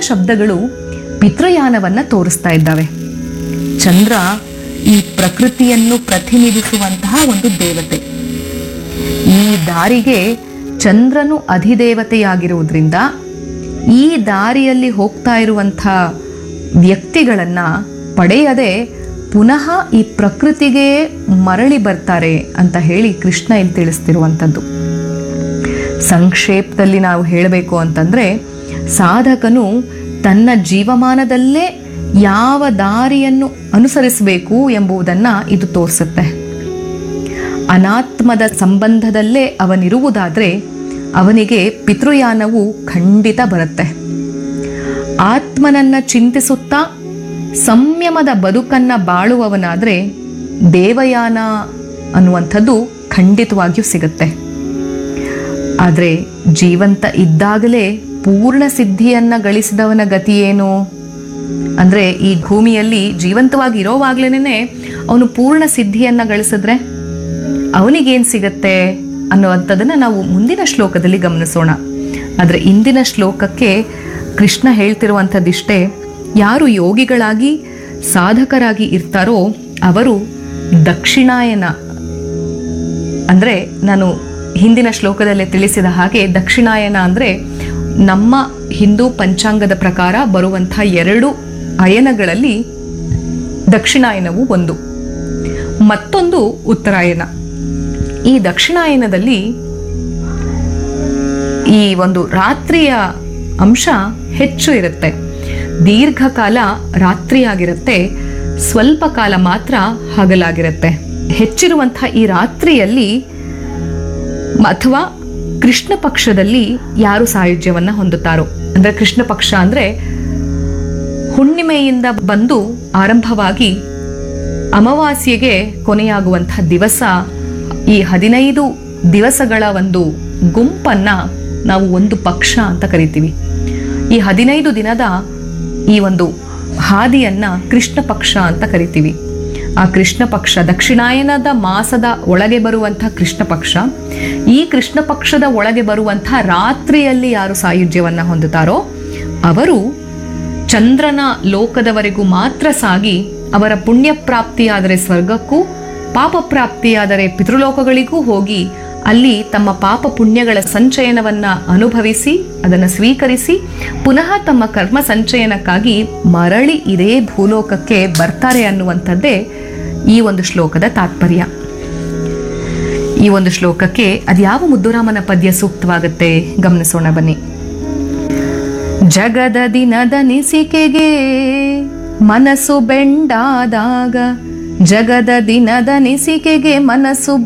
ಶಬ್ದಗಳು ಪಿತೃಯಾನವನ್ನ ತೋರಿಸ್ತಾ ಇದ್ದಾವೆ ಚಂದ್ರ ಈ ಪ್ರಕೃತಿಯನ್ನು ಪ್ರತಿನಿಧಿಸುವಂತಹ ಒಂದು ದೇವತೆ ಈ ದಾರಿಗೆ ಚಂದ್ರನು ಅಧಿದೇವತೆಯಾಗಿರುವುದರಿಂದ ಈ ದಾರಿಯಲ್ಲಿ ಹೋಗ್ತಾ ಇರುವಂಥ ವ್ಯಕ್ತಿಗಳನ್ನ ಪಡೆಯದೆ ಪುನಃ ಈ ಪ್ರಕೃತಿಗೆ ಮರಳಿ ಬರ್ತಾರೆ ಅಂತ ಹೇಳಿ ಕೃಷ್ಣ ಇಲ್ಲಿ ತಿಳಿಸ್ತಿರುವಂಥದ್ದು ಸಂಕ್ಷೇಪದಲ್ಲಿ ನಾವು ಹೇಳಬೇಕು ಅಂತಂದ್ರೆ ಸಾಧಕನು ತನ್ನ ಜೀವಮಾನದಲ್ಲೇ ಯಾವ ದಾರಿಯನ್ನು ಅನುಸರಿಸಬೇಕು ಎಂಬುದನ್ನ ಇದು ತೋರಿಸುತ್ತೆ ಅನಾತ್ಮದ ಸಂಬಂಧದಲ್ಲೇ ಅವನಿರುವುದಾದ್ರೆ ಅವನಿಗೆ ಪಿತೃಯಾನವು ಖಂಡಿತ ಬರುತ್ತೆ ಆತ್ಮನನ್ನ ಚಿಂತಿಸುತ್ತಾ ಸಂಯಮದ ಬದುಕನ್ನ ಬಾಳುವವನಾದ್ರೆ ದೇವಯಾನ ಅನ್ನುವಂಥದ್ದು ಖಂಡಿತವಾಗಿಯೂ ಸಿಗುತ್ತೆ ಆದರೆ ಜೀವಂತ ಇದ್ದಾಗಲೇ ಪೂರ್ಣ ಸಿದ್ಧಿಯನ್ನ ಗಳಿಸಿದವನ ಗತಿ ಏನು ಅಂದ್ರೆ ಈ ಭೂಮಿಯಲ್ಲಿ ಜೀವಂತವಾಗಿ ಇರೋವಾಗ್ಲೇನೆ ಅವನು ಪೂರ್ಣ ಸಿದ್ಧಿಯನ್ನ ಗಳಿಸಿದ್ರೆ ಅವನಿಗೇನ್ ಸಿಗತ್ತೆ ಅನ್ನುವಂಥದ್ದನ್ನ ನಾವು ಮುಂದಿನ ಶ್ಲೋಕದಲ್ಲಿ ಗಮನಿಸೋಣ ಆದರೆ ಇಂದಿನ ಶ್ಲೋಕಕ್ಕೆ ಕೃಷ್ಣ ಹೇಳ್ತಿರುವಂಥದ್ದಿಷ್ಟೇ ಯಾರು ಯೋಗಿಗಳಾಗಿ ಸಾಧಕರಾಗಿ ಇರ್ತಾರೋ ಅವರು ದಕ್ಷಿಣಾಯನ ಅಂದ್ರೆ ನಾನು ಹಿಂದಿನ ಶ್ಲೋಕದಲ್ಲೇ ತಿಳಿಸಿದ ಹಾಗೆ ದಕ್ಷಿಣಾಯನ ಅಂದ್ರೆ ನಮ್ಮ ಹಿಂದೂ ಪಂಚಾಂಗದ ಪ್ರಕಾರ ಬರುವಂಥ ಎರಡು ಅಯನಗಳಲ್ಲಿ ದಕ್ಷಿಣಾಯನವು ಒಂದು ಮತ್ತೊಂದು ಉತ್ತರಾಯಣ ಈ ದಕ್ಷಿಣಾಯನದಲ್ಲಿ ಈ ಒಂದು ರಾತ್ರಿಯ ಅಂಶ ಹೆಚ್ಚು ಇರುತ್ತೆ ದೀರ್ಘಕಾಲ ರಾತ್ರಿಯಾಗಿರುತ್ತೆ ಸ್ವಲ್ಪ ಕಾಲ ಮಾತ್ರ ಹಗಲಾಗಿರುತ್ತೆ ಹೆಚ್ಚಿರುವಂಥ ಈ ರಾತ್ರಿಯಲ್ಲಿ ಅಥವಾ ಕೃಷ್ಣ ಪಕ್ಷದಲ್ಲಿ ಯಾರು ಸಾಯುಜ್ಯವನ್ನ ಹೊಂದುತ್ತಾರೋ ಅಂದ್ರೆ ಕೃಷ್ಣ ಪಕ್ಷ ಅಂದ್ರೆ ಹುಣ್ಣಿಮೆಯಿಂದ ಬಂದು ಆರಂಭವಾಗಿ ಅಮಾವಾಸ್ಯೆಗೆ ಕೊನೆಯಾಗುವಂತಹ ದಿವಸ ಈ ಹದಿನೈದು ದಿವಸಗಳ ಒಂದು ಗುಂಪನ್ನ ನಾವು ಒಂದು ಪಕ್ಷ ಅಂತ ಕರಿತೀವಿ ಈ ಹದಿನೈದು ದಿನದ ಈ ಒಂದು ಹಾದಿಯನ್ನ ಕೃಷ್ಣ ಪಕ್ಷ ಅಂತ ಕರಿತೀವಿ ಆ ಕೃಷ್ಣ ಪಕ್ಷ ದಕ್ಷಿಣಾಯನದ ಮಾಸದ ಒಳಗೆ ಬರುವಂತಹ ಕೃಷ್ಣ ಪಕ್ಷ ಈ ಕೃಷ್ಣ ಪಕ್ಷದ ಒಳಗೆ ಬರುವಂತಹ ರಾತ್ರಿಯಲ್ಲಿ ಯಾರು ಸಾಯುಜ್ಯವನ್ನ ಹೊಂದುತ್ತಾರೋ ಅವರು ಚಂದ್ರನ ಲೋಕದವರೆಗೂ ಮಾತ್ರ ಸಾಗಿ ಅವರ ಪುಣ್ಯ ಪ್ರಾಪ್ತಿಯಾದರೆ ಸ್ವರ್ಗಕ್ಕೂ ಪಾಪ ಪ್ರಾಪ್ತಿಯಾದರೆ ಪಿತೃಲೋಕಗಳಿಗೂ ಹೋಗಿ ಅಲ್ಲಿ ತಮ್ಮ ಪಾಪ ಪುಣ್ಯಗಳ ಸಂಚಯನವನ್ನ ಅನುಭವಿಸಿ ಅದನ್ನು ಸ್ವೀಕರಿಸಿ ಪುನಃ ತಮ್ಮ ಕರ್ಮ ಸಂಚಯನಕ್ಕಾಗಿ ಮರಳಿ ಇದೇ ಭೂಲೋಕಕ್ಕೆ ಬರ್ತಾರೆ ಅನ್ನುವಂಥದ್ದೇ ಈ ಒಂದು ಶ್ಲೋಕದ ತಾತ್ಪರ್ಯ ಈ ಒಂದು ಶ್ಲೋಕಕ್ಕೆ ಅದ್ಯಾವ ಮುದ್ದುರಾಮನ ಪದ್ಯ ಸೂಕ್ತವಾಗುತ್ತೆ ಗಮನಿಸೋಣ ಬನ್ನಿ ಜಗದ ದಿನದನಿಸಿಕೆಗೆ ಮನಸ್ಸು ಬೆಂಡಾದಾಗ ಜಗದ ದಿನದನಿಸಿಕೆಗೆ ಮನಸ್ಸು